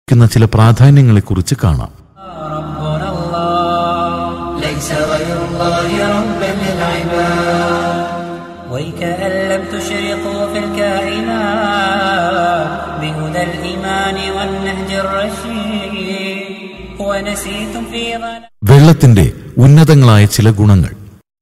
ക്കുന്ന ചില പ്രാധാന്യങ്ങളെക്കുറിച്ച് കാണാം ربنا الله ليس غير الله ربا للعباد ويكأن لم تشرقوا في الكائنات بهدى الإيمان والنهج الرشيد ونسيتم في ظلام വെള്ളത്തിന്റെ ഉന്നതങ്ങളായ ചില ഗുണങ്ങൾ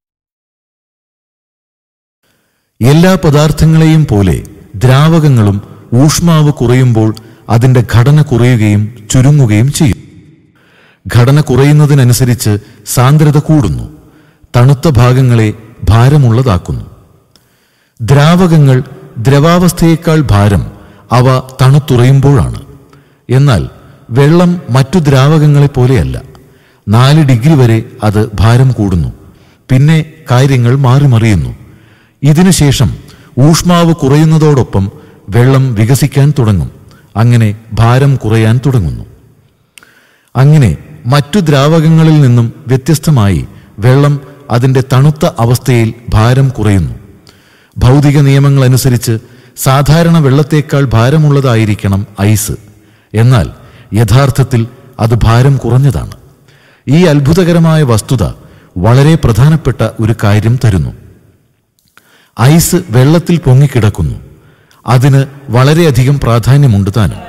എല്ലാ പദാർത്ഥങ്ങളെയും പോലെ ദ്രാവകങ്ങളും ഊഷ്മാവ് കുറയുമ്പോൾ അതിന്റെ ഘടന കുറയുകയും ചുരുങ്ങുകയും ചെയ്യും ഘടന കുറയുന്നതിനനുസരിച്ച് സാന്ദ്രത കൂടുന്നു തണുത്ത ഭാഗങ്ങളെ ഭാരമുള്ളതാക്കുന്നു ദ്രാവകങ്ങൾ ദ്രവാവസ്ഥയേക്കാൾ ഭാരം അവ തണുത്തുറയുമ്പോഴാണ് എന്നാൽ വെള്ളം മറ്റു ദ്രാവകങ്ങളെ പോലെയല്ല നാല് ഡിഗ്രി വരെ അത് ഭാരം കൂടുന്നു പിന്നെ കാര്യങ്ങൾ മാറിമറിയുന്നു ഇതിനുശേഷം ഊഷ്മാവ് കുറയുന്നതോടൊപ്പം വെള്ളം വികസിക്കാൻ തുടങ്ങും അങ്ങനെ ഭാരം കുറയാൻ തുടങ്ങുന്നു അങ്ങനെ മറ്റു ദ്രാവകങ്ങളിൽ നിന്നും വ്യത്യസ്തമായി വെള്ളം അതിന്റെ തണുത്ത അവസ്ഥയിൽ ഭാരം കുറയുന്നു ഭൗതിക നിയമങ്ങളനുസരിച്ച് സാധാരണ വെള്ളത്തേക്കാൾ ഭാരമുള്ളതായിരിക്കണം ഐസ് എന്നാൽ യഥാർത്ഥത്തിൽ അത് ഭാരം കുറഞ്ഞതാണ് ഈ അത്ഭുതകരമായ വസ്തുത വളരെ പ്രധാനപ്പെട്ട ഒരു കാര്യം തരുന്നു ഐസ് വെള്ളത്തിൽ പൊങ്ങിക്കിടക്കുന്നു അതിന് വളരെയധികം പ്രാധാന്യമുണ്ട് താനും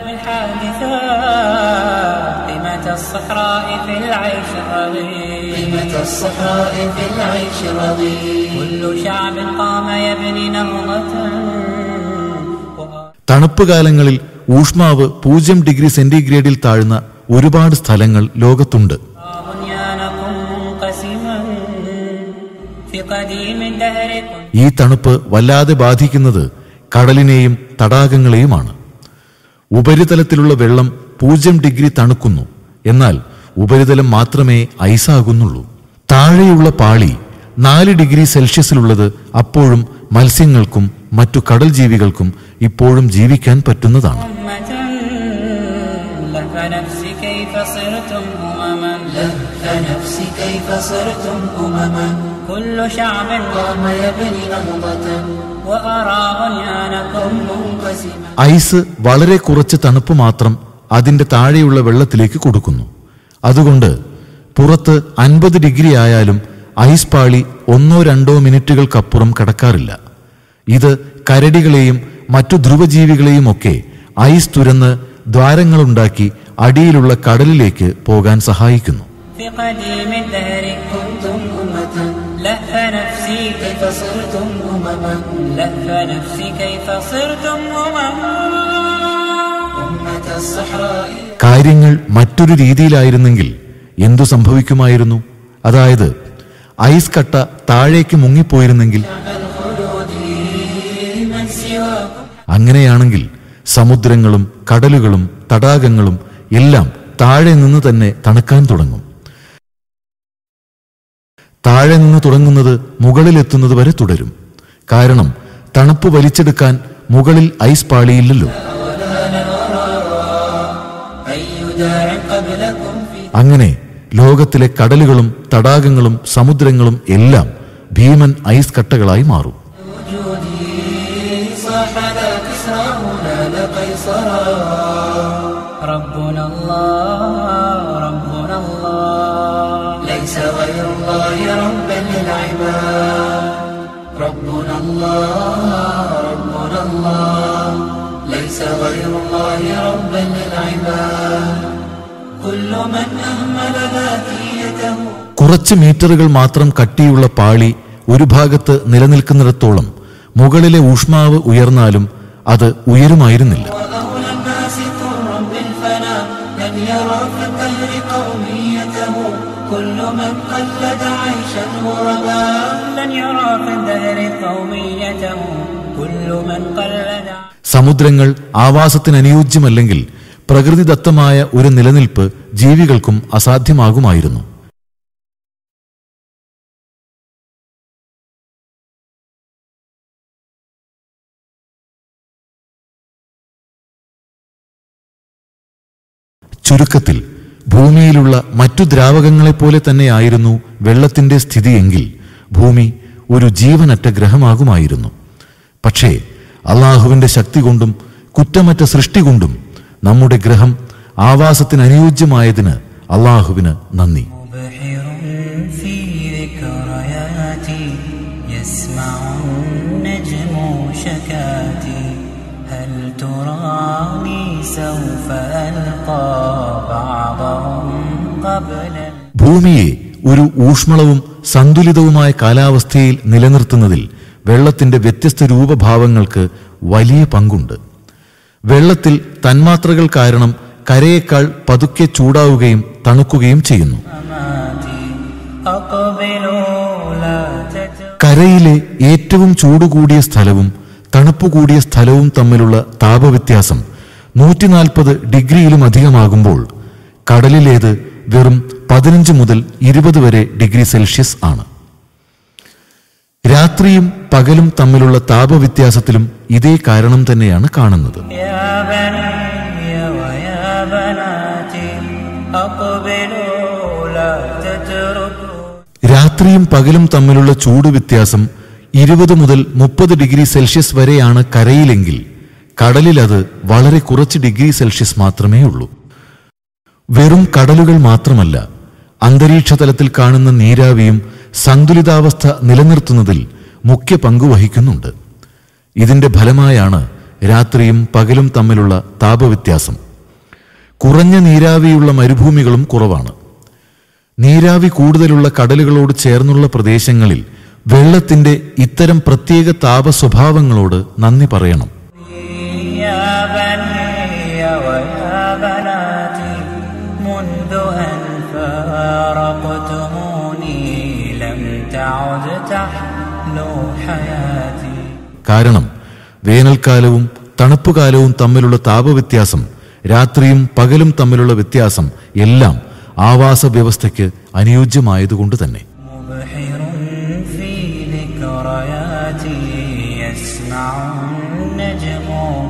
الحادثات قيمة الصحراء في العيش رغيد قيمة الصحراء في العيش رغيد كل شعب قام يبني نهضة وأ- തണുപ്പ് കാലങ്ങളിൽ ഊഷ്മാവ് പൂജ്യം ഡിഗ്രി സെന്റിഗ്രേഡിൽ താഴ്ന്ന ഒരുപാട് സ്ഥലങ്ങൾ ലോകത്തുണ്ട് بنيانكم منقسما في قديم الدهر كنت ഈ തണുപ്പ് വല്ലാതെ ബാധിക്കുന്നത് കടലിനെയും തടാകങ്ങളെയുമാണ് ഉപരിതലത്തിലുള്ള വെള്ളം പൂജ്യം ഡിഗ്രി തണുക്കുന്നു എന്നാൽ ഉപരിതലം മാത്രമേ ഐസാകുന്നുള്ളൂ താഴെയുള്ള പാളി നാല് ഡിഗ്രി സെൽഷ്യസിലുള്ളത് അപ്പോഴും മത്സ്യങ്ങൾക്കും മറ്റു കടൽ ജീവികൾക്കും ഇപ്പോഴും ജീവിക്കാൻ പറ്റുന്നതാണ് أمة لف نفسي كيف صرتم أمما لف نفسي كيف صرتم أمما كل شعب قام يبني نهضة وأرى بنيانكم منقسما ഐസ് വളരെ കുറച്ച് തണുപ്പ് മാത്രം അതിന്റെ താഴെയുള്ള വെള്ളത്തിലേക്ക് കൊടുക്കുന്നു അതുകൊണ്ട് പുറത്ത് അൻപത് ഡിഗ്രി ആയാലും ഐസ് പാളി ഒന്നോ രണ്ടോ മിനിറ്റുകൾക്കപ്പുറം കടക്കാറില്ല ഇത് കരടികളെയും മറ്റു ധ്രുവജീവികളെയും ഒക്കെ ഐസ് തുരന്ന് ദ്വാരങ്ങളുണ്ടാക്കി അടിയിലുള്ള കടലിലേക്ക് പോകാൻ സഹായിക്കുന്നു في قديم الدهر كنتم أمة لف نفسي كيف صرتم أمما لف نفسي كيف صرتم أمما أمة الصحراء കാര്യങ്ങൾ മറ്റൊരു രീതിയിലായിരുന്നെങ്കിൽ എന്തു സംഭവിക്കുമായിരുന്നു അതായത് ഐസ് കട്ട താഴേക്ക് മുങ്ങിപ്പോയിരുന്നെങ്കിൽ الخلود من سواكم അങ്ങനെയാണെങ്കിൽ സമുദ്രങ്ങളും കടലുകളും തടാകങ്ങളും എല്ലാം താഴെ നിന്ന് തന്നെ തണുക്കാൻ തുടങ്ങും താഴെ നിന്ന് തുടങ്ങുന്നത് മുകളിലെത്തുന്നത് വരെ തുടരും കാരണം തണുപ്പ് വലിച്ചെടുക്കാൻ മുകളിൽ ഐസ് പാളിയില്ലല്ലോ أي داع قبلكم في അങ്ങനെ ലോകത്തിലെ കടലുകളും തടാകങ്ങളും സമുദ്രങ്ങളും എല്ലാം ഭീമൻ ഐസ് കട്ടകളായി മാറും وجودي صاح لا كسرى هنا لقيصرا ربنا الله ربنا الله ليس غير الله ربا للعباد ربنا الله ربنا الله ليس غير الله ربا للعباد كل من أهمل ذاتيته കുറച്ച് മീറ്ററുകൾ മാത്രം കട്ടിയുള്ള പാളി ഒരു ഭാഗത്ത് നിലനിൽക്കുന്നിടത്തോളം മുകളിലെ ഊഷ്മാവ് ഉയർന്നാലും അത് ഉയരുമായിരുന്നില്ല وأولى الناس طرا بالفناء لن يرى في الدهر قوميته كل من قلد عيشا غربا لن يرى في الدهر قوميته كل من قلد സമുദ്രങ്ങൾ ആവാസത്തിന് അനുയോജ്യമല്ലെങ്കിൽ പ്രകൃതിദത്തമായ ഒരു നിലനിൽപ്പ് ജീവികൾക്കും അസാധ്യമാകുമായിരുന്നു ചുരുക്കത്തിൽ ഭൂമിയിലുള്ള മറ്റു ദ്രാവകങ്ങളെപ്പോലെ തന്നെയായിരുന്നു വെള്ളത്തിന്റെ സ്ഥിതിയെങ്കിൽ ഭൂമി ഒരു ജീവനറ്റ ഗ്രഹമാകുമായിരുന്നു പക്ഷേ അള്ളാഹുവിന്റെ ശക്തി കൊണ്ടും കുറ്റമറ്റ സൃഷ്ടി കൊണ്ടും നമ്മുടെ ഗ്രഹം ആവാസത്തിന് അനുയോജ്യമായതിന് അള്ളാഹുവിന് നന്ദി مبحر في ذكرياتي يسمع النجم شكاتي هل تراني سوف ألقى بعضهم قبل ഭൂമിയെ ഒരു ഊഷ്മളവും സന്തുലിതവുമായ കാലാവസ്ഥയിൽ നിലനിർത്തുന്നതിൽ വെള്ളത്തിന്റെ വ്യത്യസ്ത രൂപഭാവങ്ങൾക്ക് വലിയ പങ്കുണ്ട് വെള്ളത്തിൽ തന്മാത്രകൾ കാരണം കരയേക്കാൾ പതുക്കെ ചൂടാവുകയും തണുക്കുകയും ചെയ്യുന്നു الممات أقبلوا لا تتركوا കരയിലെ ഏറ്റവും ചൂടുകൂടിയ സ്ഥലവും തണുപ്പുകൂടിയ സ്ഥലവും തമ്മിലുള്ള താപവ്യത്യാസം നൂറ്റിനാൽപ്പത് ഡിഗ്രിയിലും അധികമാകുമ്പോൾ കടലിലേത് വെറും പതിനഞ്ച് മുതൽ ഇരുപത് വരെ ഡിഗ്രി സെൽഷ്യസ് ആണ് രാത്രിയും പകലും തമ്മിലുള്ള താപവ്യത്യാസത്തിലും ഇതേ കാരണം തന്നെയാണ് കാണുന്നത് يا بني ويا بناتي أقبلوا لا تتركوا രാത്രിയും പകലും തമ്മിലുള്ള ചൂട് വ്യത്യാസം ഇരുപത് മുതൽ മുപ്പത് ഡിഗ്രി സെൽഷ്യസ് വരെയാണ് കരയിലെങ്കിൽ കടലിൽ അത് വളരെ കുറച്ച് ഡിഗ്രി സെൽഷ്യസ് മാത്രമേ ഉള്ളൂ വെറും കടലുകൾ മാത്രമല്ല അന്തരീക്ഷ തലത്തിൽ കാണുന്ന നീരാവിയും സന്തുലിതാവസ്ഥ നിലനിർത്തുന്നതിൽ മുഖ്യ പങ്ക് വഹിക്കുന്നുണ്ട് ഇതിന്റെ ഫലമായാണ് രാത്രിയും പകലും തമ്മിലുള്ള താപവ്യത്യാസം കുറഞ്ഞ നീരാവിയുള്ള മരുഭൂമികളും കുറവാണ് നീരാവി കൂടുതലുള്ള കടലുകളോട് ചേർന്നുള്ള പ്രദേശങ്ങളിൽ വെള്ളത്തിന്റെ ഇത്തരം പ്രത്യേക താപ സ്വഭാവങ്ങളോട് നന്ദി പറയണം يا بني ويا بناتي منذ أن فارقتموني لم تعد تحلو حياتي കാരണം വേനൽക്കാലവും തണുപ്പുകാലവും തമ്മിലുള്ള താപവ്യത്യാസം രാത്രിയും പകലും തമ്മിലുള്ള വ്യത്യാസം എല്ലാം ആവാസ വ്യവസ്ഥയ്ക്ക് അനുയോജ്യമായതുകൊണ്ട് തന്നെ مبحر في ذكرياتي يسمع النجم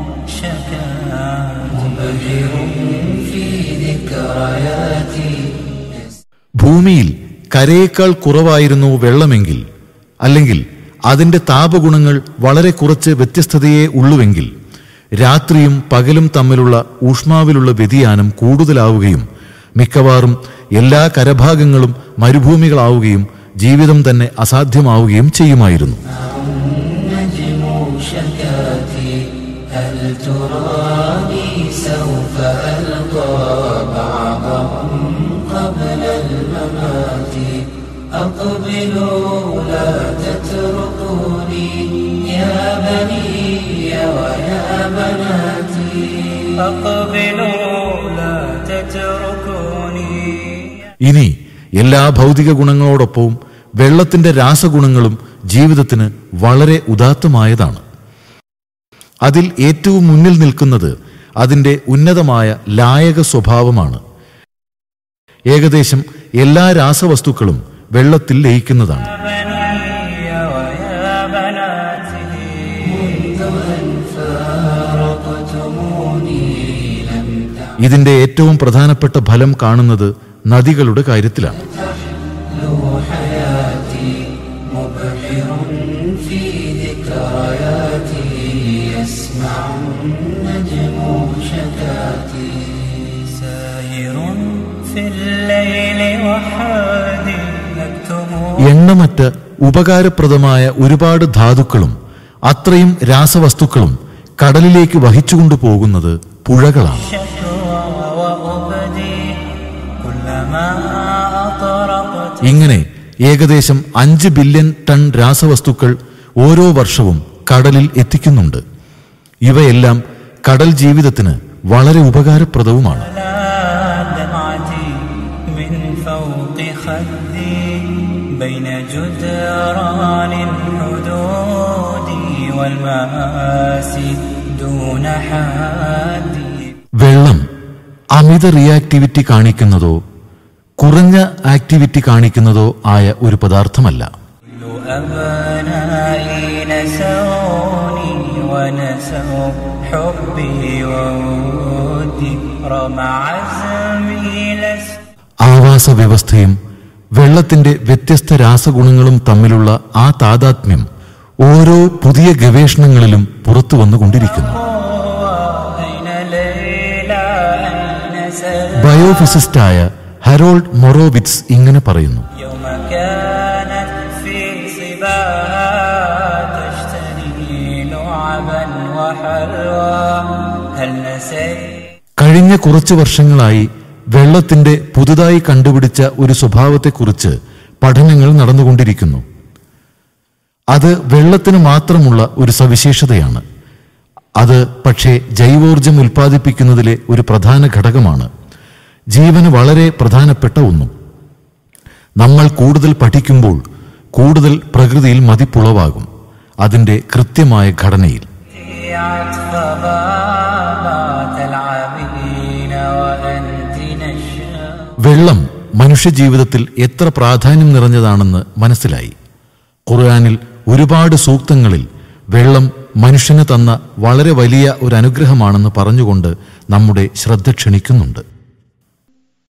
شكاتي مبحر في ذكرياتي ഭൂമിയിൽ കരയേക്കാൾ കുറവായിരുന്നു വെള്ളമെങ്കിൽ അല്ലെങ്കിൽ അതിന്റെ താപഗുണങ്ങൾ വളരെ കുറച്ച് വ്യത്യസ്തതയേ ഉള്ളുവെങ്കിൽ രാത്രിയും പകലും തമ്മിലുള്ള ഊഷ്മാവിലുള്ള വ്യതിയാനം കൂടുതലാവുകയും മിക്കവാറും എല്ലാ കരഭാഗങ്ങളും മരുഭൂമികളാവുകയും ജീവിതം തന്നെ അസാധ്യമാവുകയും ചെയ്യുമായിരുന്നു النجم شكاتي هل تراني سوف ألقى بعضهم قبل الممات أقبلوا لا تتركوني يا بني ويا بناتي أقبلوا لا تتركوني ഇനി എല്ലാ ഭൗതിക ഗുണങ്ങളോടൊപ്പവും വെള്ളത്തിന്റെ രാസഗുണങ്ങളും ജീവിതത്തിന് വളരെ ഉദാത്തമായതാണ് അതിൽ ഏറ്റവും മുന്നിൽ നിൽക്കുന്നത് അതിന്റെ ഉന്നതമായ ലായക സ്വഭാവമാണ് ഏകദേശം എല്ലാ രാസവസ്തുക്കളും വെള്ളത്തിൽ ലയിക്കുന്നതാണ് بني ويا بناتي منذ أن فارقتموني لم ഇതിന്റെ ഏറ്റവും പ്രധാനപ്പെട്ട ഫലം കാണുന്നത് നദികളുടെ കാര്യത്തിലാണ് تعلو حياتي مبحر في ذكرياتي يسمع النجم شكاتي ساير في الليل وحادي يكتم എണ്ണമറ്റ ഉപകാരപ്രദമായ ഒരുപാട് ധാതുക്കളും അത്രയും രാസവസ്തുക്കളും കടലിലേക്ക് വഹിച്ചുകൊണ്ടു പോകുന്നത് പുഴകളാണ് شكوى وأبدي كلما أطرقت ഇങ്ങനെ ഏകദേശം അഞ്ച് بില്യൺ ടൺ രാസവസ്തുക്കൾ ഓരോ വർഷവും കടലിൽ എത്തിക്കുന്നുണ്ട് ഇവയെല്ലാം കടൽ ജീവിതത്തിന് വളരെ ഉപകാരപ്രദവുമാണ് لا دمعتي من فوق خدي بين جدران الحدود والمآسي دون حادي വെള്ളം അമിത റിയാക്ടിവിറ്റി കാണിക്കുന്നതോ കുറഞ്ഞ ആക്ടിവിറ്റി കാണിക്കുന്നതോ ആയ ഒരു പദാർത്ഥമല്ല كل أبنائي نسوني ونسوا حبي وودي رغم عزمي لست ആവാസ വ്യവസ്ഥയും വെള്ളത്തിന്റെ വ്യത്യസ്ത രാസഗുണങ്ങളും തമ്മിലുള്ള ആ താതാത്മ്യം ഓരോ പുതിയ ഗവേഷണങ്ങളിലും പുറത്തു വന്നുകൊണ്ടിരിക്കുന്നു أين ليلى أين ബയോഫിസിസ്റ്റായ ഹരോൾഡ് മൊറോവിറ്റ്സ് ഇങ്ങനെ പറയുന്നു يوم كانت في صباها تجتني لعبا وحلوى هل نسيت കഴിഞ്ഞ കുറച്ചു വർഷങ്ങളായി വെള്ളത്തിന്റെ പുതുതായി കണ്ടുപിടിച്ച ഒരു സ്വഭാവത്തെക്കുറിച്ച് പഠനങ്ങൾ നടന്നുകൊണ്ടിരിക്കുന്നു അത് വെള്ളത്തിന് മാത്രമുള്ള ഒരു സവിശേഷതയാണ് അത് പക്ഷേ ജൈവോർജം ഉൽപ്പാദിപ്പിക്കുന്നതിലെ ഒരു പ്രധാന ഘടകമാണ് ജീവന് വളരെ പ്രധാനപ്പെട്ട ഒന്നും നമ്മൾ കൂടുതൽ പഠിക്കുമ്പോൾ കൂടുതൽ പ്രകൃതിയിൽ മതിപ്പുളവാകും അതിന്റെ കൃത്യമായ ഘടനയിൽ عطف بابات العابدين وأنت نشأ വെള്ളം മനുഷ്യജീവിതത്തിൽ എത്ര പ്രാധാന്യം നിറഞ്ഞതാണെന്ന് മനസ്സിലായി ഖുർആനിൽ ഒരുപാട് സൂക്തങ്ങളിൽ വെള്ളം മനുഷ്യന് തന്ന വളരെ വലിയ ഒരു അനുഗ്രഹമാണെന്ന് പറഞ്ഞുകൊണ്ട് നമ്മുടെ ശ്രദ്ധ ക്ഷണിക്കുന്നുണ്ട്